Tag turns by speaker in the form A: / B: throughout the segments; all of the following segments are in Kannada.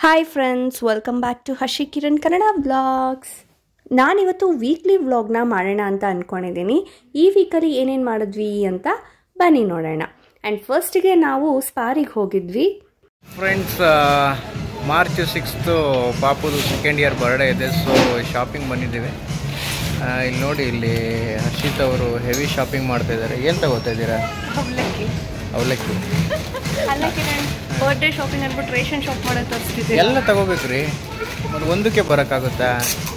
A: hi friends welcome back to Harshi Kiran Kannada vlogs ನಾನಿವತ್ತು ವೀಕ್ಲಿ ವ್ಲಾಗ್ನ ಮಾಡೋಣ ಅಂತ ಅಂದ್ಕೊಂಡಿದ್ದೀನಿ ಈ ವೀಕಲ್ಲಿ ಏನೇನು ಮಾಡಿದ್ವಿ ಅಂತ ಬನ್ನಿ ನೋಡೋಣ ಆ್ಯಂಡ್ ಫಸ್ಟಿಗೆ ನಾವು ಸ್ಪಾರಿಗೆ ಹೋಗಿದ್ವಿ
B: ಫ್ರೆಂಡ್ಸ್ ಮಾರ್ಚ್ ಸಿಕ್ಸ್ತು ಪಾಪುದು ಸೆಕೆಂಡ್ ಇಯರ್ ಬರ್ಡೇ ಇದೆ ಸೊ ಶಾಪಿಂಗ್ ಬಂದಿದ್ದೀವಿ ಆ, ಇಲ್ಲಿ ನೋಡಿ ಇಲ್ಲಿ ಹರ್ಷಿತ್ ಅವರು ಹೆವಿ ಶಾಪಿಂಗ್ ಮಾಡ್ತಾ ಇದ್ದಾರೆ ಏನು ತಗೋತಾ ಇದ್ದೀರಾ
A: ಅವಲಕ್ಕಿ
B: ಅವಲಕ್ಕಿ
A: ಅಲ್ಲ ಕಿರಣ್ ಬರ್ಡೇ ಶಾಪಿಂಗ್ ಅಂದ್ಬಿಟ್ಟು ರೇಷನ್ ಶಾಪ್ ಮಾಡೋದು ತೋರಿಸ್ತಿದ್ದೆ
B: ಎಲ್ಲ ತಗೋಬೇಕ್ರಿ ಮತ್ತು ಒಂದಕ್ಕೆ ಬರೋಕ್ಕಾಗುತ್ತಾ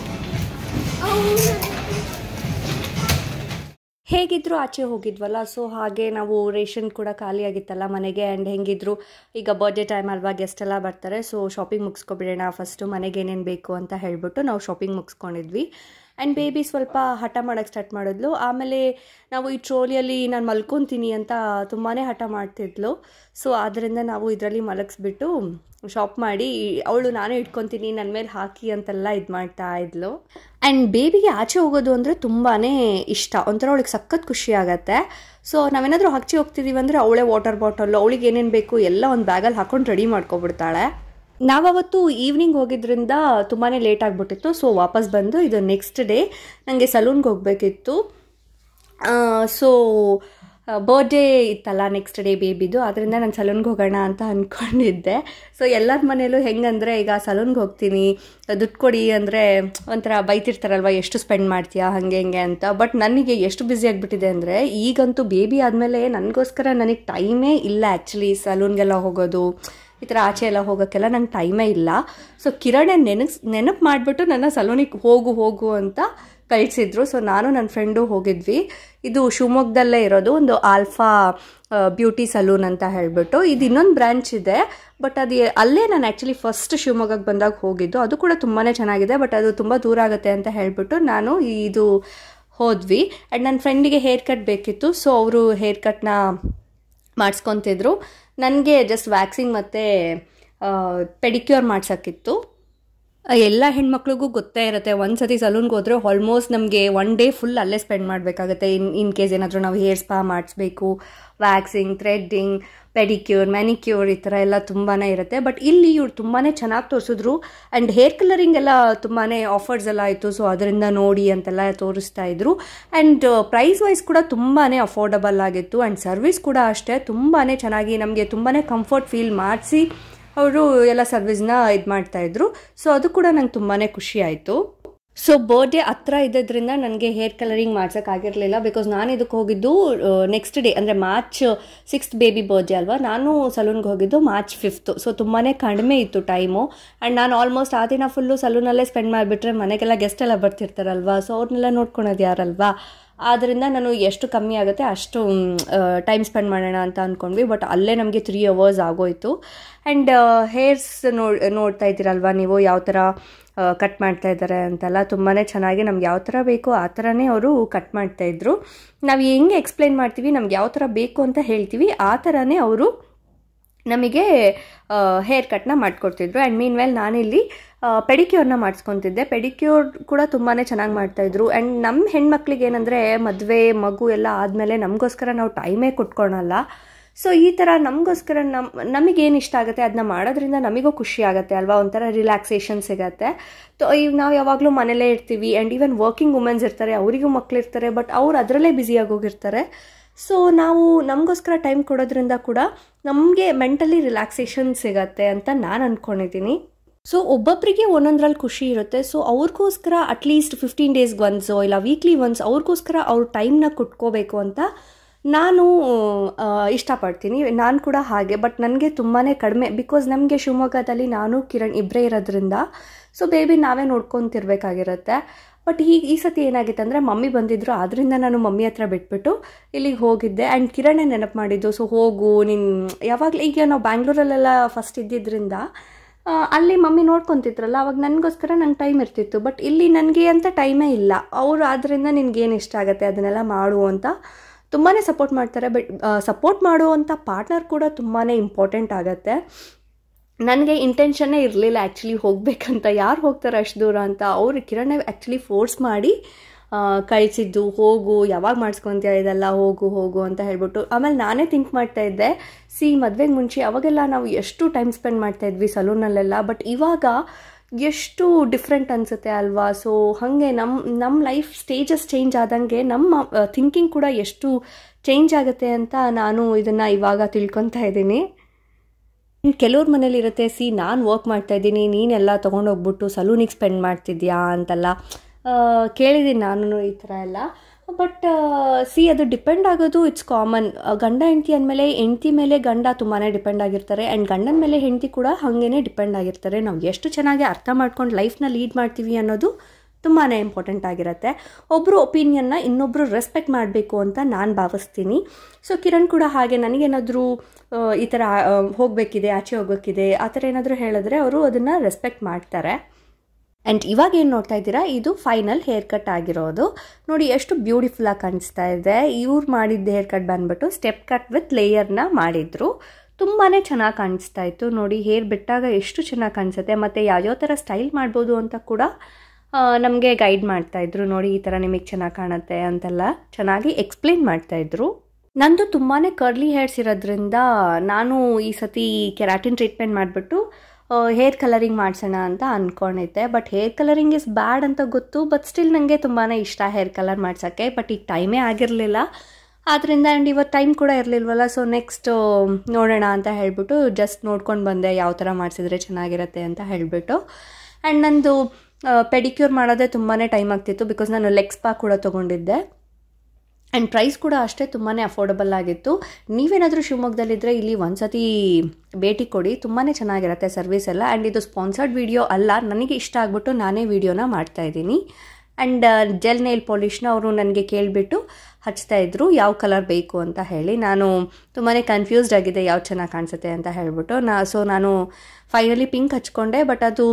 A: ಹೇಗಿದ್ರು ಆಚೆ ಹೋಗಿದ್ವಲ್ಲ ಸೊ ಹಾಗೆ ನಾವು ರೇಷನ್ ಕೂಡ ಖಾಲಿ ಆಗಿತ್ತಲ್ಲ ಮನೆಗೆ ಆ್ಯಂಡ್ ಹೆಂಗಿದ್ರು ಈಗ ಬರ್ಡೇ ಟೈಮ್ ಅಲ್ವಾ ಗೆಸ್ಟ್ ಎಲ್ಲ ಬರ್ತಾರೆ ಸೊ ಶಾಪಿಂಗ್ ಮುಗಿಸ್ಕೊಬಿಡೋಣ ಫಸ್ಟು ಮನೆಗೆ ಏನೇನು ಬೇಕು ಅಂತ ಹೇಳ್ಬಿಟ್ಟು ನಾವು ಶಾಪಿಂಗ್ ಮುಗಿಸ್ಕೊಂಡಿದ್ವಿ ಆ್ಯಂಡ್ ಬೇಬಿ ಸ್ವಲ್ಪ ಹಠ ಮಾಡೋಕ್ಕೆ ಸ್ಟಾರ್ಟ್ ಮಾಡಿದ್ಲು ಆಮೇಲೆ ನಾವು ಈ ಟ್ರೋಲಿಯಲ್ಲಿ ನಾನು ಮಲ್ಕೊತೀನಿ ಅಂತ ತುಂಬಾ ಹಠ ಮಾಡ್ತಿದ್ಲು ಸೊ ಆದ್ದರಿಂದ ನಾವು ಇದರಲ್ಲಿ ಮಲಗಿಸ್ಬಿಟ್ಟು ಶಾಪ್ ಮಾಡಿ ಅವಳು ನಾನೇ ಇಟ್ಕೊತೀನಿ ನನ್ನ ಮೇಲೆ ಹಾಕಿ ಅಂತೆಲ್ಲ ಇದು ಮಾಡ್ತಾ ಇದ್ಲು ಆ್ಯಂಡ್ ಬೇಬಿಗೆ ಆಚೆ ಹೋಗೋದು ಅಂದರೆ ತುಂಬಾ ಇಷ್ಟ ಒಂಥರ ಅವಳಿಗೆ ಸಖತ್ ಖುಷಿ ಆಗತ್ತೆ ಸೊ ನಾವೇನಾದರೂ ಹಚ್ಚಿ ಹೋಗ್ತಿದ್ದೀವಿ ಅಂದರೆ ಅವಳೇ ವಾಟರ್ ಬಾಟಲ್ ಅವಳಿಗೆ ಏನೇನು ಬೇಕು ಎಲ್ಲ ಒಂದು ಬ್ಯಾಗಲ್ಲಿ ಹಾಕೊಂಡು ರೆಡಿ ಮಾಡ್ಕೊಬಿಡ್ತಾಳೆ ನಾವವತ್ತು ಈವ್ನಿಂಗ್ ಹೋಗಿದ್ರಿಂದ ತುಂಬಾ ಲೇಟ್ ಆಗಿಬಿಟ್ಟಿತ್ತು ಸೊ ವಾಪಸ್ ಬಂದು ಇದು ನೆಕ್ಸ್ಟ್ ಡೇ ನನಗೆ ಸಲೂನ್ಗೆ ಹೋಗಬೇಕಿತ್ತು ಸೊ ಬರ್ಡೇ ಇತ್ತಲ್ಲ ನೆಕ್ಸ್ಟ್ ಡೇ ಬೇಬಿದು ಅದರಿಂದ ನಾನು ಸಲೂನ್ಗೆ ಹೋಗೋಣ ಅಂತ ಅಂದ್ಕೊಂಡಿದ್ದೆ ಸೊ ಎಲ್ಲರ ಮನೇಲೂ ಹೆಂಗಂದರೆ ಈಗ ಸಲೂನ್ಗೆ ಹೋಗ್ತೀನಿ ದುಡ್ಡು ಕೊಡಿ ಅಂದರೆ ಒಂಥರ ಬೈತಿರ್ತಾರಲ್ವ ಎಷ್ಟು ಸ್ಪೆಂಡ್ ಮಾಡ್ತೀಯಾ ಹಾಗೆ ಹಿಂಗೆ ಅಂತ ಬಟ್ ನನಗೆ ಎಷ್ಟು ಬ್ಯುಸಿ ಆಗಿಬಿಟ್ಟಿದೆ ಅಂದರೆ ಈಗಂತೂ ಬೇಬಿ ಆದಮೇಲೆ ನನಗೋಸ್ಕರ ನನಗೆ ಟೈಮೇ ಇಲ್ಲ ಆ್ಯಕ್ಚುಲಿ ಸಲೂನ್ಗೆಲ್ಲ ಹೋಗೋದು ಈ ಥರ ಆಚೆ ಎಲ್ಲ ಹೋಗೋಕ್ಕೆಲ್ಲ ನಂಗೆ ಟೈಮೇ ಇಲ್ಲ ಸೊ ಕಿರಣೆ ನೆನಸ್ ನೆನಪು ಮಾಡಿಬಿಟ್ಟು ನನ್ನ ಸಲೂನಿಗೆ ಹೋಗು ಹೋಗು ಅಂತ ಕಳಿಸಿದ್ರು ಸೊ ನಾನು ನನ್ನ ಫ್ರೆಂಡು ಹೋಗಿದ್ವಿ ಇದು ಶಿವಮೊಗ್ಗದಲ್ಲೇ ಇರೋದು ಒಂದು ಆಲ್ಫಾ ಬ್ಯೂಟಿ ಸಲೂನ್ ಅಂತ ಹೇಳಿಬಿಟ್ಟು ಇದು ಇನ್ನೊಂದು ಬ್ರ್ಯಾಂಚ್ ಇದೆ ಬಟ್ ಅದು ಅಲ್ಲೇ ನಾನು ಆ್ಯಕ್ಚುಲಿ ಫಸ್ಟ್ ಶಿವಮೊಗ್ಗಕ್ಕೆ ಬಂದಾಗ ಹೋಗಿದ್ದು ಅದು ಕೂಡ ತುಂಬಾ ಚೆನ್ನಾಗಿದೆ ಬಟ್ ಅದು ತುಂಬ ದೂರ ಆಗುತ್ತೆ ಅಂತ ಹೇಳಿಬಿಟ್ಟು ನಾನು ಇದು ಹೋದ್ವಿ ಆ್ಯಂಡ್ ನನ್ನ ಫ್ರೆಂಡಿಗೆ ಹೇರ್ ಕಟ್ ಬೇಕಿತ್ತು ಸೊ ಅವರು ಹೇರ್ ಕಟ್ನ ಮಾಡಿಸ್ಕೊತಿದ್ರು ನನಗೆ ಜಸ್ಟ್ ವ್ಯಾಕ್ಸಿಂಗ್ ಮತ್ತು ಪೆಡಿಕ್ಯೂರ್ ಮಾಡ್ಸೋಕ್ಕಿತ್ತು ಎಲ್ಲ ಹೆಣ್ಮಕ್ಳಿಗೂ ಗೊತ್ತೇ ಇರುತ್ತೆ ಒಂದು ಸತಿ ಸಲೂನ್ಗೆ ಹೋದರೆ ಆಲ್ಮೋಸ್ಟ್ ನಮಗೆ ಒನ್ ಡೇ ಫುಲ್ ಅಲ್ಲೇ ಸ್ಪೆಂಡ್ ಮಾಡಬೇಕಾಗುತ್ತೆ ಇನ್ ಇನ್ ಕೇಸ್ ಏನಾದರೂ ನಾವು ಹೇರ್ ಸ್ಪಾ ಮಾಡಿಸ್ಬೇಕು ವ್ಯಾಕ್ಸಿಂಗ್ ಥ್ರೆಡ್ಡಿಂಗ್ ಪೆಡಿಕ್ಯೂರ್ ಮ್ಯಾನಿಕ್ಯೂರ್ ಈ ಥರ ಎಲ್ಲ ತುಂಬಾ ಇರುತ್ತೆ ಬಟ್ ಇಲ್ಲಿ ಇವ್ರು ತುಂಬಾ ಚೆನ್ನಾಗಿ ತೋರಿಸಿದ್ರು ಆ್ಯಂಡ್ ಹೇರ್ ಕಲರಿಂಗ್ ಎಲ್ಲ ತುಂಬಾ ಆಫರ್ಸ್ ಎಲ್ಲ ಆಯಿತು ಸೊ ಅದರಿಂದ ನೋಡಿ ಅಂತೆಲ್ಲ ತೋರಿಸ್ತಾ ಇದ್ರು ಆ್ಯಂಡ್ ಪ್ರೈಸ್ ವೈಸ್ ಕೂಡ ತುಂಬಾ ಅಫೋರ್ಡಬಲ್ ಆಗಿತ್ತು ಆ್ಯಂಡ್ ಸರ್ವಿಸ್ ಕೂಡ ಅಷ್ಟೇ ತುಂಬಾ ಚೆನ್ನಾಗಿ ನಮಗೆ ತುಂಬಾ ಕಂಫರ್ಟ್ ಫೀಲ್ ಮಾಡಿಸಿ ಅವರು ಎಲ್ಲ ಸರ್ವಿಸ್ನ ಇದು ಮಾಡ್ತಾಯಿದ್ರು ಸೊ ಅದು ಕೂಡ ನಂಗೆ ತುಂಬಾ ಖುಷಿ ಆಯಿತು ಸೊ ಬರ್ಡೇ ಹತ್ರ ಇದ್ದದ್ರಿಂದ ನನಗೆ ಹೇರ್ ಕಲರಿಂಗ್ ಮಾಡ್ಸೋಕ್ಕಾಗಿರಲಿಲ್ಲ ಬಿಕಾಸ್ ನಾನು ಇದಕ್ಕೆ ಹೋಗಿದ್ದು ನೆಕ್ಸ್ಟ್ ಡೇ ಅಂದರೆ ಮಾರ್ಚ್ ಸಿಕ್ಸ್ತ್ ಬೇಬಿ ಬರ್ಡೇ ಅಲ್ವಾ ನಾನು ಸಲೂನ್ಗೆ ಹೋಗಿದ್ದು ಮಾರ್ಚ್ ಫಿಫ್ತು ಸೊ ತುಂಬಾ ಕಡಿಮೆ ಇತ್ತು ಟೈಮು ಆ್ಯಂಡ್ ನಾನು ಆಲ್ಮೋಸ್ಟ್ ಆ ದಿನ ಫುಲ್ಲು ಸಲೂನಲ್ಲೇ ಸ್ಪೆಂಡ್ ಮಾಡಿಬಿಟ್ರೆ ಮನೆಗೆಲ್ಲ ಗೆಸ್ಟ್ ಎಲ್ಲ ಬರ್ತಿರ್ತಾರಲ್ವಾ ಸೊ ಅವ್ರನ್ನೆಲ್ಲ ನೋಡ್ಕೊಳೋದು ಯಾರಲ್ವಾ ಆದ್ದರಿಂದ ನಾನು ಎಷ್ಟು ಕಮ್ಮಿ ಆಗುತ್ತೆ ಅಷ್ಟು ಟೈಮ್ ಸ್ಪೆಂಡ್ ಮಾಡೋಣ ಅಂತ ಅಂದ್ಕೊಂಡ್ವಿ ಬಟ್ ಅಲ್ಲೇ ನಮಗೆ ತ್ರೀ ಅವರ್ಸ್ ಆಗೋಯ್ತು ಆ್ಯಂಡ್ ಹೇರ್ಸ್ ನೋಡ್ ನೋಡ್ತಾ ಇದ್ದೀರಲ್ವಾ ನೀವು ಯಾವ ಥರ ಕಟ್ ಮಾಡ್ತಾ ಇದ್ದಾರೆ ಅಂತೆಲ್ಲ ತುಂಬಾ ಚೆನ್ನಾಗಿ ನಮ್ಗೆ ಯಾವ ಥರ ಬೇಕೋ ಆ ಥರನೇ ಅವರು ಕಟ್ ಮಾಡ್ತಾಯಿದ್ರು ನಾವು ಹೆಂಗೆ ಎಕ್ಸ್ಪ್ಲೈನ್ ಮಾಡ್ತೀವಿ ನಮ್ಗೆ ಯಾವ ಥರ ಬೇಕು ಅಂತ ಹೇಳ್ತೀವಿ ಆ ಥರನೇ ಅವರು ನಮಗೆ ಹೇರ್ ಕಟ್ನ ಮಾಡಿಕೊಡ್ತಿದ್ರು ಆ್ಯಂಡ್ ಮೀನ್ ವೆಲ್ ನಾನಿಲ್ಲಿ ಪೆಡಿಕ್ಯೂರ್ನ ಮಾಡಿಸ್ಕೊತಿದ್ದೆ ಪೆಡಿಕ್ಯೂರ್ ಕೂಡ ತುಂಬಾ ಚೆನ್ನಾಗಿ ಮಾಡ್ತಾಯಿದ್ರು ಆ್ಯಂಡ್ ನಮ್ಮ ಹೆಣ್ಮಕ್ಳಿಗೆ ಏನಂದರೆ ಮದುವೆ ಮಗು ಎಲ್ಲ ಆದಮೇಲೆ ನಮಗೋಸ್ಕರ ನಾವು ಟೈಮೇ ಕೊಟ್ಕೊಳಲ್ಲ ಸೊ ಈ ಥರ ನಮಗೋಸ್ಕರ ನಮ್ಮ ನಮಗೇನು ಇಷ್ಟ ಆಗುತ್ತೆ ಅದನ್ನ ಮಾಡೋದ್ರಿಂದ ನಮಗೂ ಖುಷಿ ಆಗುತ್ತೆ ಅಲ್ವಾ ಒಂಥರ ರಿಲ್ಯಾಕ್ಸೇಷನ್ ಸಿಗತ್ತೆ ಸೊ ಈಗ ನಾವು ಯಾವಾಗಲೂ ಮನೇಲೇ ಇರ್ತೀವಿ ಆ್ಯಂಡ್ ಈವನ್ ವರ್ಕಿಂಗ್ ವುಮೆನ್ಸ್ ಇರ್ತಾರೆ ಅವರಿಗೂ ಮಕ್ಕಳಿರ್ತಾರೆ ಬಟ್ ಅವ್ರು ಅದರಲ್ಲೇ ಬ್ಯುಸಿಯಾಗಿ ಹೋಗಿರ್ತಾರೆ ಸೊ ನಾವು ನಮಗೋಸ್ಕರ ಟೈಮ್ ಕೊಡೋದ್ರಿಂದ ಕೂಡ ನಮಗೆ ಮೆಂಟಲಿ ರಿಲ್ಯಾಕ್ಸೇಷನ್ ಸಿಗತ್ತೆ ಅಂತ ನಾನು ಅಂದ್ಕೊಂಡಿದ್ದೀನಿ ಸೊ ಒಬ್ಬೊಬ್ಬರಿಗೆ ಒಂದೊಂದ್ರಲ್ಲಿ ಖುಷಿ ಇರುತ್ತೆ ಸೊ ಅವ್ರಿಗೋಸ್ಕರ ಅಟ್ಲೀಸ್ಟ್ ಫಿಫ್ಟೀನ್ ಡೇಸ್ಗೆ ಒನ್ಸೋ ಇಲ್ಲ ವೀಕ್ಲಿ ಒನ್ಸ್ ಅವ್ರಿಗೋಸ್ಕರ ಅವ್ರ ಟೈಮ್ನ ಕೊಟ್ಕೋಬೇಕು ಅಂತ ನಾನು ಇಷ್ಟಪಡ್ತೀನಿ ನಾನು ಕೂಡ ಹಾಗೆ ಬಟ್ ನನಗೆ ತುಂಬಾ ಕಡಿಮೆ ಬಿಕಾಸ್ ನಮಗೆ ಶಿವಮೊಗ್ಗದಲ್ಲಿ ನಾನು ಕಿರಣ್ ಇಬ್ಬರೇ ಇರೋದ್ರಿಂದ ಸೊ ಬೇಬಿ ನಾವೇ ನೋಡ್ಕೊತಿರ್ಬೇಕಾಗಿರುತ್ತೆ ಬಟ್ ಈಗ ಈ ಸತಿ ಏನಾಗಿತ್ತು ಅಂದರೆ ಮಮ್ಮಿ ಬಂದಿದ್ರು ಆದ್ದರಿಂದ ನಾನು ಮಮ್ಮಿ ಹತ್ರ ಬಿಟ್ಬಿಟ್ಟು ಇಲ್ಲಿಗೆ ಹೋಗಿದ್ದೆ ಆ್ಯಂಡ್ ಕಿರಣೇ ನೆನಪು ಮಾಡಿದ್ದು ಸೊ ಹೋಗು ನೀನು ಯಾವಾಗಲೂ ಈಗ ನಾವು ಬ್ಯಾಂಗ್ಳೂರಲ್ಲೆಲ್ಲ ಫಸ್ಟ್ ಇದ್ದಿದ್ದರಿಂದ ಅಲ್ಲಿ ಮಮ್ಮಿ ನೋಡ್ಕೊತಿದ್ರಲ್ಲ ಅವಾಗ ನನಗೋಸ್ಕರ ನಂಗೆ ಟೈಮ್ ಇರ್ತಿತ್ತು ಬಟ್ ಇಲ್ಲಿ ನನಗೆ ಅಂತ ಟೈಮೇ ಇಲ್ಲ ಅವರು ಆದ್ದರಿಂದ ನಿನ್ಗೇನು ಇಷ್ಟ ಆಗುತ್ತೆ ಅದನ್ನೆಲ್ಲ ಮಾಡು ಅಂತ ತುಂಬಾ ಸಪೋರ್ಟ್ ಮಾಡ್ತಾರೆ ಬಟ್ ಸಪೋರ್ಟ್ ಮಾಡುವಂಥ ಪಾರ್ಟ್ನರ್ ಕೂಡ ತುಂಬಾ ಇಂಪಾರ್ಟೆಂಟ್ ಆಗುತ್ತೆ ನನಗೆ ಇಂಟೆನ್ಷನ್ನೇ ಇರಲಿಲ್ಲ ಆ್ಯಕ್ಚುಲಿ ಹೋಗಬೇಕಂತ ಯಾರು ಹೋಗ್ತಾರೆ ಅಷ್ಟು ದೂರ ಅಂತ ಅವರು ಕಿರಣೆ ಆ್ಯಕ್ಚುಲಿ ಫೋರ್ಸ್ ಮಾಡಿ ಕಳಿಸಿದ್ದು ಹೋಗು ಯಾವಾಗ ಮಾಡಿಸ್ಕೊತೀಯ ಇದೆಲ್ಲ ಹೋಗು ಹೋಗು ಅಂತ ಹೇಳ್ಬಿಟ್ಟು ಆಮೇಲೆ ನಾನೇ ಥಿಂಕ್ ಮಾಡ್ತಾ ಇದ್ದೆ ಸಿ ಮದುವೆಗೆ ಮುಂಚೆ ಅವಾಗೆಲ್ಲ ನಾವು ಎಷ್ಟು ಟೈಮ್ ಸ್ಪೆಂಡ್ ಮಾಡ್ತಾ ಇದ್ವಿ ಸಲೂನಲ್ಲೆಲ್ಲ ಬಟ್ ಇವಾಗ ಎಷ್ಟು ಡಿಫ್ರೆಂಟ್ ಅನಿಸುತ್ತೆ ಅಲ್ವಾ ಸೊ ಹಾಗೆ ನಮ್ಮ ನಮ್ಮ ಲೈಫ್ ಸ್ಟೇಜಸ್ ಚೇಂಜ್ ಆದಂಗೆ ನಮ್ಮ ಥಿಂಕಿಂಗ್ ಕೂಡ ಎಷ್ಟು ಚೇಂಜ್ ಆಗುತ್ತೆ ಅಂತ ನಾನು ಇದನ್ನು ಇವಾಗ ತಿಳ್ಕೊತಾ ಇದ್ದೀನಿ ಕೆಲವ್ರ ಮನೇಲಿ ಇರುತ್ತೆ ಸಿ ನಾನು ವರ್ಕ್ ಮಾಡ್ತಾ ಇದ್ದೀನಿ ನೀನೆಲ್ಲ ತೊಗೊಂಡೋಗ್ಬಿಟ್ಟು ಸಲೂನಿಗೆ ಸ್ಪೆಂಡ್ ಮಾಡ್ತಿದ್ಯಾ ಅಂತೆಲ್ಲ ಕೇಳಿದ್ದೀನಿ ನಾನು ಈ ಥರ ಎಲ್ಲ ಬಟ್ ಸಿ ಅದು ಡಿಪೆಂಡ್ ಆಗೋದು ಇಟ್ಸ್ ಕಾಮನ್ ಗಂಡ ಹೆಂಡತಿ ಅಂದಮೇಲೆ ಹೆಂಡತಿ ಮೇಲೆ ಗಂಡ ತುಂಬಾ ಡಿಪೆಂಡ್ ಆಗಿರ್ತಾರೆ ಆ್ಯಂಡ್ ಗಂಡನ ಮೇಲೆ ಹೆಂಡತಿ ಕೂಡ ಹಾಗೇ ಡಿಪೆಂಡ್ ಆಗಿರ್ತಾರೆ ನಾವು ಎಷ್ಟು ಚೆನ್ನಾಗಿ ಅರ್ಥ ಮಾಡ್ಕೊಂಡು ಲೈಫ್ನ ಲೀಡ್ ಮಾಡ್ತೀವಿ ಅನ್ನೋದು ತುಂಬಾ ಇಂಪಾರ್ಟೆಂಟ್ ಆಗಿರುತ್ತೆ ಒಬ್ಬರು ಒಪಿನಿಯನ್ನ ಇನ್ನೊಬ್ಬರು ರೆಸ್ಪೆಕ್ಟ್ ಮಾಡಬೇಕು ಅಂತ ನಾನು ಭಾವಿಸ್ತೀನಿ ಸೊ ಕಿರಣ್ ಕೂಡ ಹಾಗೆ ನನಗೇನಾದರೂ ಈ ಥರ ಹೋಗಬೇಕಿದೆ ಆಚೆ ಹೋಗೋಕ್ಕಿದೆ ಆ ಥರ ಏನಾದರೂ ಹೇಳಿದ್ರೆ ಅವರು ಅದನ್ನು ರೆಸ್ಪೆಕ್ಟ್ ಮಾಡ್ತಾರೆ ಆ್ಯಂಡ್ ಇವಾಗ ಏನು ನೋಡ್ತಾ ಇದ್ದೀರಾ ಇದು ಫೈನಲ್ ಹೇರ್ ಕಟ್ ಆಗಿರೋದು ನೋಡಿ ಎಷ್ಟು ಬ್ಯೂಟಿಫುಲ್ಲಾಗಿ ಕಾಣಿಸ್ತಾ ಇದೆ ಇವ್ರು ಮಾಡಿದ್ದ ಹೇರ್ ಕಟ್ ಬಂದ್ಬಿಟ್ಟು ಸ್ಟೆಪ್ ಕಟ್ ವಿತ್ ಲೇಯರ್ನ ಮಾಡಿದರು ತುಂಬಾ ಚೆನ್ನಾಗಿ ಕಾಣಿಸ್ತಾ ಇತ್ತು ನೋಡಿ ಹೇರ್ ಬಿಟ್ಟಾಗ ಎಷ್ಟು ಚೆನ್ನಾಗಿ ಕಾಣಿಸುತ್ತೆ ಮತ್ತು ಯಾವ್ಯಾವ ಥರ ಸ್ಟೈಲ್ ಮಾಡ್ಬೋದು ಅಂತ ಕೂಡ ನಮಗೆ ಗೈಡ್ ಮಾಡ್ತಾಯಿದ್ರು ನೋಡಿ ಈ ಥರ ನಿಮಗೆ ಚೆನ್ನಾಗಿ ಕಾಣುತ್ತೆ ಅಂತೆಲ್ಲ ಚೆನ್ನಾಗಿ ಎಕ್ಸ್ಪ್ಲೇನ್ ಮಾಡ್ತಾಯಿದ್ರು ನಂದು ತುಂಬಾ ಕರ್ಲಿ ಹೇರ್ಸ್ ಇರೋದ್ರಿಂದ ನಾನು ಈ ಸತಿ ಕೆರಾಟಿನ್ ಟ್ರೀಟ್ಮೆಂಟ್ ಮಾಡಿಬಿಟ್ಟು ಹೇರ್ ಕಲರಿಂಗ್ ಮಾಡಿಸೋಣ ಅಂತ ಅಂದ್ಕೊಂಡಿದ್ದೆ but hair colouring is bad ಅಂತ ಗೊತ್ತು ಬಟ್ ಸ್ಟಿಲ್ ನನಗೆ ತುಂಬಾ ಇಷ್ಟ ಹೇರ್ ಕಲರ್ ಮಾಡ್ಸೋಕ್ಕೆ ಬಟ್ ಈಗ ಟೈಮೇ ಆಗಿರಲಿಲ್ಲ ಆದ್ದರಿಂದ ಆ್ಯಂಡ್ ಇವತ್ತು ಟೈಮ್ ಕೂಡ ಇರಲಿಲ್ವಲ್ಲ ಸೊ ನೆಕ್ಸ್ಟ್ ನೋಡೋಣ ಅಂತ ಹೇಳಿಬಿಟ್ಟು ಜಸ್ಟ್ ನೋಡ್ಕೊಂಡು ಬಂದೆ ಯಾವ ಥರ ಮಾಡಿಸಿದ್ರೆ ಚೆನ್ನಾಗಿರುತ್ತೆ ಅಂತ ಹೇಳಿಬಿಟ್ಟು ಆ್ಯಂಡ್ ನಂದು ಪೆಡಿಕ್ಯೂರ್ ಮಾಡೋದೇ ತುಂಬಾ ಟೈಮ್ ಆಗ್ತಿತ್ತು ಬಿಕಾಸ್ ನಾನು ಲೆಗ್ ಸ್ಪಾ ಕೂಡ ತೊಗೊಂಡಿದ್ದೆ ಆ್ಯಂಡ್ ಪ್ರೈಸ್ ಕೂಡ ಅಷ್ಟೇ ತುಂಬಾ ಅಫೋರ್ಡಬಲ್ ಆಗಿತ್ತು ನೀವೇನಾದರೂ ಶಿವಮೊಗ್ಗದಲ್ಲಿದ್ದರೆ ಇಲ್ಲಿ ಒಂದು ಸತಿ ಭೇಟಿ ಕೊಡಿ ತುಂಬಾ ಚೆನ್ನಾಗಿರುತ್ತೆ ಸರ್ವಿಸ್ ಎಲ್ಲ ಆ್ಯಂಡ್ ಇದು ಸ್ಪಾನ್ಸರ್ಡ್ ವಿಡಿಯೋ ಅಲ್ಲ ನನಗೆ ಇಷ್ಟ ಆಗ್ಬಿಟ್ಟು ನಾನೇ ವಿಡಿಯೋನ ಮಾಡ್ತಾಯಿದ್ದೀನಿ ಆ್ಯಂಡ್ ಜೆಲ್ ನೇಲ್ ಪಾಲಿಷ್ನ ಅವರು ನನಗೆ ಕೇಳಿಬಿಟ್ಟು ಹಚ್ತಾಯಿದ್ರು ಯಾವ ಕಲರ್ ಬೇಕು ಅಂತ ಹೇಳಿ ನಾನು ತುಂಬಾ ಕನ್ಫ್ಯೂಸ್ಡ್ ಆಗಿದೆ ಯಾವ ಚೆನ್ನಾಗಿ ಕಾಣಿಸುತ್ತೆ ಅಂತ ಹೇಳಿಬಿಟ್ಟು ನಾ ಸೊ ನಾನು ಫೈನಲಿ ಪಿಂಕ್ ಹಚ್ಕೊಂಡೆ ಬಟ್ ಅದು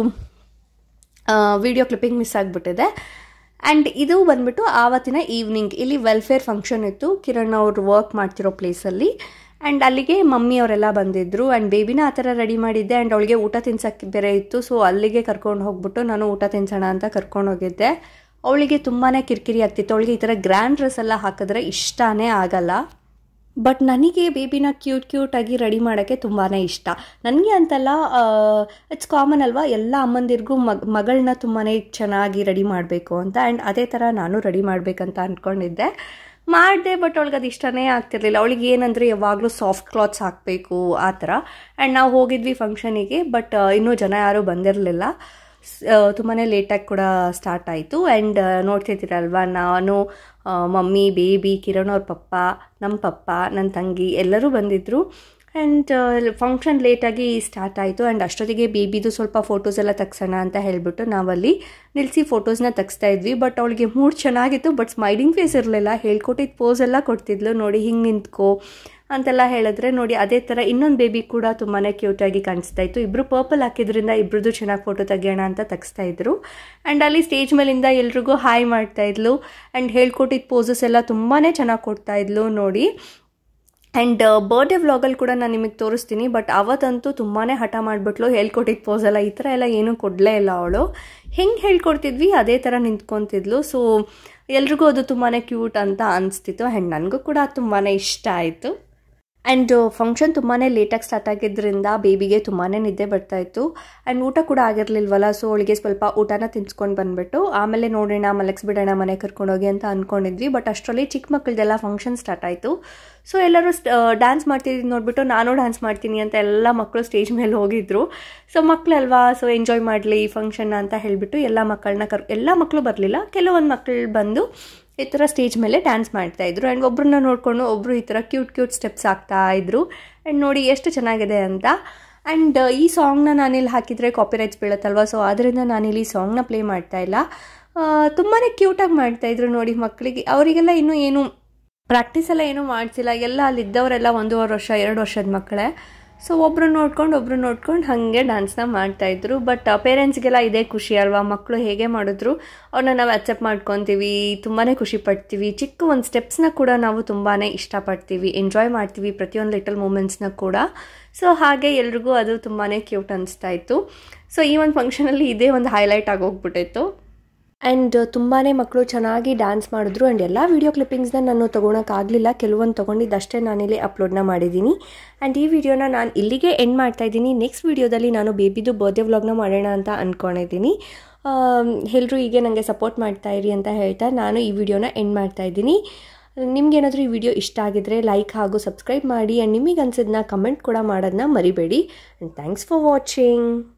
A: ವಿಡಿಯೋ ಕ್ಲಿಪ್ಪಿಂಗ್ ಮಿಸ್ ಆಗಿಬಿಟ್ಟಿದೆ ಆ್ಯಂಡ್ ಇದು ಬಂದ್ಬಿಟ್ಟು ಆವತ್ತಿನ ಈವ್ನಿಂಗ್ ಇಲ್ಲಿ ವೆಲ್ಫೇರ್ ಫಂಕ್ಷನ್ ಇತ್ತು ಕಿರಣ್ ಅವರು ವರ್ಕ್ ಮಾಡ್ತಿರೋ ಪ್ಲೇಸಲ್ಲಿ ಆ್ಯಂಡ್ ಅಲ್ಲಿಗೆ ಮಮ್ಮಿ ಅವರೆಲ್ಲ ಬಂದಿದ್ದರು ಆ್ಯಂಡ್ ಬೇಬಿನ ಆ ಥರ ರೆಡಿ ಮಾಡಿದ್ದೆ ಆ್ಯಂಡ್ ಅವಳಿಗೆ ಊಟ ತಿನ್ಸೋಕ್ಕೆ ಬೇರೆ ಇತ್ತು ಸೊ ಅಲ್ಲಿಗೆ ಕರ್ಕೊಂಡು ಹೋಗ್ಬಿಟ್ಟು ನಾನು ಊಟ ತಿನ್ಸೋಣ ಅಂತ ಕರ್ಕೊಂಡು ಹೋಗಿದ್ದೆ ಅವಳಿಗೆ ತುಂಬಾ ಕಿರಿಕಿರಿ ಆಗ್ತಿತ್ತು ಅವಳಿಗೆ ಈ ಥರ ಗ್ರ್ಯಾಂಡ್ ಡ್ರೆಸ್ ಎಲ್ಲ ಹಾಕಿದ್ರೆ ಇಷ್ಟನೇ ಆಗಲ್ಲ ಬಟ್ ನನಗೆ ಬೇಬಿನ ಕ್ಯೂಟ್ ಕ್ಯೂಟಾಗಿ ರೆಡಿ ಮಾಡೋಕ್ಕೆ ತುಂಬಾ ಇಷ್ಟ ನನಗೆ ಅಂತಲ್ಲ ಇಟ್ಸ್ ಕಾಮನ್ ಅಲ್ವಾ ಎಲ್ಲ ಅಮ್ಮಂದಿರಿಗೂ ಮಗ್ ಮಗಳನ್ನ ತುಂಬಾ ಚೆನ್ನಾಗಿ ರೆಡಿ ಮಾಡಬೇಕು ಅಂತ ಆ್ಯಂಡ್ ಅದೇ ಥರ ನಾನು ರೆಡಿ ಮಾಡಬೇಕಂತ ಅಂದ್ಕೊಂಡಿದ್ದೆ ಮಾಡಿದೆ ಬಟ್ ಅವಳಿಗೆ ಅದು ಇಷ್ಟನೇ ಆಗ್ತಿರ್ಲಿಲ್ಲ ಅವಳಿಗೆ ಏನಂದರೆ ಯಾವಾಗಲೂ ಸಾಫ್ಟ್ ಕ್ಲಾತ್ಸ್ ಹಾಕಬೇಕು ಆ ಥರ ಆ್ಯಂಡ್ ನಾವು ಹೋಗಿದ್ವಿ ಫಂಕ್ಷನಿಗೆ ಬಟ್ ಇನ್ನೂ ಜನ ಯಾರೂ ಬಂದಿರಲಿಲ್ಲ ತುಂಬಾ ಲೇಟಾಗಿ ಕೂಡ ಸ್ಟಾರ್ಟ್ ಆಯಿತು ಆ್ಯಂಡ್ ನೋಡ್ತಿದ್ದೀರಲ್ವ ನಾನು ಮಮ್ಮಿ ಬೇಬಿ ಕಿರಣ್ ಅವ್ರ ಪಪ್ಪ ನಮ್ಮ ಪಪ್ಪ ನನ್ನ ತಂಗಿ ಎಲ್ಲರೂ ಬಂದಿದ್ದರು ಆ್ಯಂಡ್ ಫಂಕ್ಷನ್ ಲೇಟಾಗಿ ಸ್ಟಾರ್ಟ್ ಆಯಿತು ಆ್ಯಂಡ್ ಅಷ್ಟೊತ್ತಿಗೆ ಬೇಬಿದು ಸ್ವಲ್ಪ ಫೋಟೋಸ್ ಎಲ್ಲ ತೆಗ್ಸೋಣ ಅಂತ ಹೇಳಿಬಿಟ್ಟು ನಾವಲ್ಲಿ ನಿಲ್ಲಿಸಿ ಫೋಟೋಸ್ನ ತೆಗಿಸ್ತಾ ಇದ್ವಿ ಬಟ್ ಅವಳಿಗೆ ಮೂಡ್ ಚೆನ್ನಾಗಿತ್ತು ಬಟ್ ಸ್ಮೈಲಿಂಗ್ ಫೇಸ್ ಇರಲಿಲ್ಲ ಹೇಳ್ಕೊಟ್ಟಿದ್ದು ಪೋಸ್ ಎಲ್ಲ ಕೊಡ್ತಿದ್ಲು ನೋಡಿ ಹಿಂಗೆ ನಿಂತ್ಕೋ ಅಂತೆಲ್ಲ ಹೇಳಿದ್ರೆ ನೋಡಿ ಅದೇ ಥರ ಇನ್ನೊಂದು ಬೇಬಿ ಕೂಡ ತುಂಬಾ ಕ್ಯೂಟಾಗಿ ಕಾಣಿಸ್ತಾ ಇತ್ತು ಇಬ್ಬರು ಪರ್ಪಲ್ ಹಾಕಿದ್ರಿಂದ ಇಬ್ಬರದ್ದು ಚೆನ್ನಾಗಿ ಫೋಟೋ ತೆಗಿಯೋಣ ಅಂತ ತೆಗಿಸ್ತಾ ಇದ್ರು ಆ್ಯಂಡ್ ಅಲ್ಲಿ ಸ್ಟೇಜ್ ಮೇಲಿಂದ ಎಲ್ರಿಗೂ ಹಾಯ್ ಮಾಡ್ತಾ ಇದ್ಲು ಆ್ಯಂಡ್ ಹೇಳ್ಕೊಟ್ಟಿದ್ದ ಪೋಸಸ್ ಎಲ್ಲ ತುಂಬಾ ಚೆನ್ನಾಗಿ ಕೊಡ್ತಾ ಇದ್ಲು ನೋಡಿ ಆ್ಯಂಡ್ ಬರ್ಡೇ ವ್ಲಾಗಲ್ಲಿ ಕೂಡ ನಾನು ನಿಮಗೆ ತೋರಿಸ್ತೀನಿ ಬಟ್ ಅವತ್ತಂತೂ ತುಂಬಾ ಹಠ ಮಾಡಿಬಿಟ್ಲು ಹೇಳ್ಕೊಟ್ಟಿದ್ದ ಪೋಸ್ ಎಲ್ಲ ಈ ಥರ ಎಲ್ಲ ಏನೂ ಕೊಡಲೇ ಇಲ್ಲ ಅವಳು ಹೆಂಗೆ ಹೇಳ್ಕೊಡ್ತಿದ್ವಿ ಅದೇ ಥರ ನಿಂತ್ಕೊತಿದ್ಲು ಸೊ ಎಲ್ರಿಗೂ ಅದು ತುಂಬಾ ಕ್ಯೂಟ್ ಅಂತ ಅನಿಸ್ತಿತ್ತು ಆ್ಯಂಡ್ ನನಗೂ ಕೂಡ ತುಂಬಾ ಇಷ್ಟ ಆಯಿತು ಆ್ಯಂಡ್ ಫಂಕ್ಷನ್ ತುಂಬಾ ಲೇಟಾಗಿ ಸ್ಟಾರ್ಟ್ ಆಗಿದ್ದರಿಂದ ಬೇಬಿಗೆ ತುಂಬಾ ನಿದ್ದೆ ಬರ್ತಾಯಿತ್ತು ಆ್ಯಂಡ್ ಊಟ ಕೂಡ ಆಗಿರಲಿಲ್ವಲ್ಲ ಸೊ ಅವಳಿಗೆ ಸ್ವಲ್ಪ ಊಟನ ತಿನ್ಸ್ಕೊಂಡು ಬಂದುಬಿಟ್ಟು ಆಮೇಲೆ ನೋಡೋಣ ಮಲಗಿಸ್ಬಿಡೋಣ ಮನೆ ಕರ್ಕೊಂಡೋಗಿ ಅಂತ ಅಂದ್ಕೊಂಡಿದ್ವಿ ಬಟ್ ಅಷ್ಟರಲ್ಲಿ ಚಿಕ್ಕ ಮಕ್ಕಳದೆಲ್ಲ ಫಂಕ್ಷನ್ ಸ್ಟಾರ್ಟ್ ಆಯಿತು ಸೊ ಎಲ್ಲರೂ ಡ್ಯಾನ್ಸ್ ಮಾಡ್ತಿದ್ದು ನೋಡಿಬಿಟ್ಟು ನಾನು ಡ್ಯಾನ್ಸ್ ಮಾಡ್ತೀನಿ ಅಂತ ಎಲ್ಲ ಮಕ್ಕಳು ಸ್ಟೇಜ್ ಮೇಲೆ ಹೋಗಿದ್ರು ಸೊ ಮಕ್ಕಳಲ್ವಾ ಸೊ ಎಂಜಾಯ್ ಮಾಡಲಿ ಫಂಕ್ಷನ್ ಅಂತ ಹೇಳಿಬಿಟ್ಟು ಎಲ್ಲ ಮಕ್ಕಳನ್ನ ಕರ್ ಎಲ್ಲ ಮಕ್ಕಳು ಬರಲಿಲ್ಲ ಕೆಲವೊಂದು ಮಕ್ಕಳು ಬಂದು ಈ ಥರ ಸ್ಟೇಜ್ ಮೇಲೆ ಡ್ಯಾನ್ಸ್ ಮಾಡ್ತಾಯಿದ್ರು ಆ್ಯಂಡ್ ಒಬ್ಬರನ್ನ ನೋಡಿಕೊಂಡು ಒಬ್ಬರು ಈ ಥರ ಕ್ಯೂಟ್ ಕ್ಯೂಟ್ ಸ್ಟೆಪ್ಸ್ ಹಾಕ್ತಾ ಇದ್ರು ಆ್ಯಂಡ್ ನೋಡಿ ಎಷ್ಟು ಚೆನ್ನಾಗಿದೆ ಅಂತ ಆ್ಯಂಡ್ ಈ ಸಾಂಗ್ನ ನಾನಿಲ್ಲಿ ಹಾಕಿದರೆ ಕಾಪಿರೈಟ್ಸ್ ಬೀಳುತ್ತಲ್ವ ಸೊ ಆದ್ದರಿಂದ ನಾನಿಲ್ಲಿ ಈ ಸಾಂಗ್ನ ಪ್ಲೇ ಮಾಡ್ತಾ ಇಲ್ಲ ತುಂಬಾ ಕ್ಯೂಟಾಗಿ ಮಾಡ್ತಾಯಿದ್ರು ನೋಡಿ ಮಕ್ಕಳಿಗೆ ಅವರಿಗೆಲ್ಲ ಇನ್ನೂ ಏನು ಪ್ರಾಕ್ಟೀಸ್ ಎಲ್ಲ ಏನೂ ಮಾಡಿಸಿಲ್ಲ ಎಲ್ಲ ಅಲ್ಲಿದ್ದವರೆಲ್ಲ ಒಂದೂವರೆ ವರ್ಷ ಎರಡು ವರ್ಷದ ಮಕ್ಕಳೇ ಸೊ ಒಬ್ಬರು ನೋಡ್ಕೊಂಡು ಒಬ್ಬರು ನೋಡ್ಕೊಂಡು ಹಾಗೆ ಡ್ಯಾನ್ಸ್ನ ಮಾಡ್ತಾಯಿದ್ರು ಬಟ್ ಪೇರೆಂಟ್ಸ್ಗೆಲ್ಲ ಇದೇ ಖುಷಿ ಅಲ್ವಾ ಮಕ್ಕಳು ಹೇಗೆ ಮಾಡಿದ್ರು ಅವ್ರನ್ನ ನಾವು ಅಕ್ಸೆಪ್ಟ್ ಮಾಡ್ಕೊತೀವಿ ತುಂಬಾ ಖುಷಿ ಪಡ್ತೀವಿ ಚಿಕ್ಕ ಒಂದು ಸ್ಟೆಪ್ಸ್ನ ಕೂಡ ನಾವು ತುಂಬಾ ಇಷ್ಟಪಡ್ತೀವಿ ಎಂಜಾಯ್ ಮಾಡ್ತೀವಿ ಪ್ರತಿಯೊಂದು ಲಿಟಲ್ ಮೂಮೆಂಟ್ಸ್ನ ಕೂಡ ಸೊ ಹಾಗೆ ಎಲ್ರಿಗೂ ಅದು ತುಂಬಾ ಕ್ಯೂಟ್ ಅನಿಸ್ತಾ ಇತ್ತು ಸೊ ಈ ಒಂದು ಫಂಕ್ಷನಲ್ಲಿ ಇದೇ ಒಂದು ಹೈಲೈಟ್ ಆಗೋಗ್ಬಿಟ್ಟಿತ್ತು ಆ್ಯಂಡ್ ತುಂಬಾ ಮಕ್ಕಳು ಚೆನ್ನಾಗಿ ಡ್ಯಾನ್ಸ್ ಮಾಡಿದ್ರು ಆ್ಯಂಡ್ ಎಲ್ಲ ವೀಡಿಯೋ ಕ್ಲಿಪ್ಪಿಂಗ್ಸ್ನ ನಾನು ತೊಗೊಳಕ್ಕಾಗಲಿಲ್ಲ ಕೆಲವೊಂದು ತೊಗೊಂಡಿದ್ದಷ್ಟೇ ನಾನಿಲ್ಲಿ ಅಪ್ಲೋಡ್ನ ಮಾಡಿದ್ದೀನಿ ಆ್ಯಂಡ್ ಈ ವಿಡಿಯೋನ ನಾನು ಇಲ್ಲಿಗೆ ಎಂಡ್ ಮಾಡ್ತಾ ಇದ್ದೀನಿ ನೆಕ್ಸ್ಟ್ ವೀಡಿಯೋದಲ್ಲಿ ನಾನು ಬೇಬಿದು ಬರ್ಡೇ ವ್ಲಾಗ್ನ ಮಾಡೋಣ ಅಂತ ಅಂದ್ಕೊಂಡಿದ್ದೀನಿ ಎಲ್ಲರೂ ಹೀಗೆ ನನಗೆ ಸಪೋರ್ಟ್ ಮಾಡ್ತಾ ಇರಿ ಅಂತ ಹೇಳ್ತಾ ನಾನು ಈ ವಿಡಿಯೋನ ಎಂಡ್ ಮಾಡ್ತಾ ಇದ್ದೀನಿ ನಿಮ್ಗೇನಾದರೂ ಈ ವಿಡಿಯೋ ಇಷ್ಟ ಆಗಿದ್ರೆ ಲೈಕ್ ಹಾಗೂ ಸಬ್ಸ್ಕ್ರೈಬ್ ಮಾಡಿ ಆ್ಯಂಡ್ ನಿಮಗೆ ಅನ್ಸಿದ್ದನ್ನ ಕಮೆಂಟ್ ಕೂಡ ಮಾಡೋದನ್ನ ಮರಿಬೇಡಿ ಆ್ಯಂಡ್ ಥ್ಯಾಂಕ್ಸ್ ಫಾರ್ ವಾಚಿಂಗ್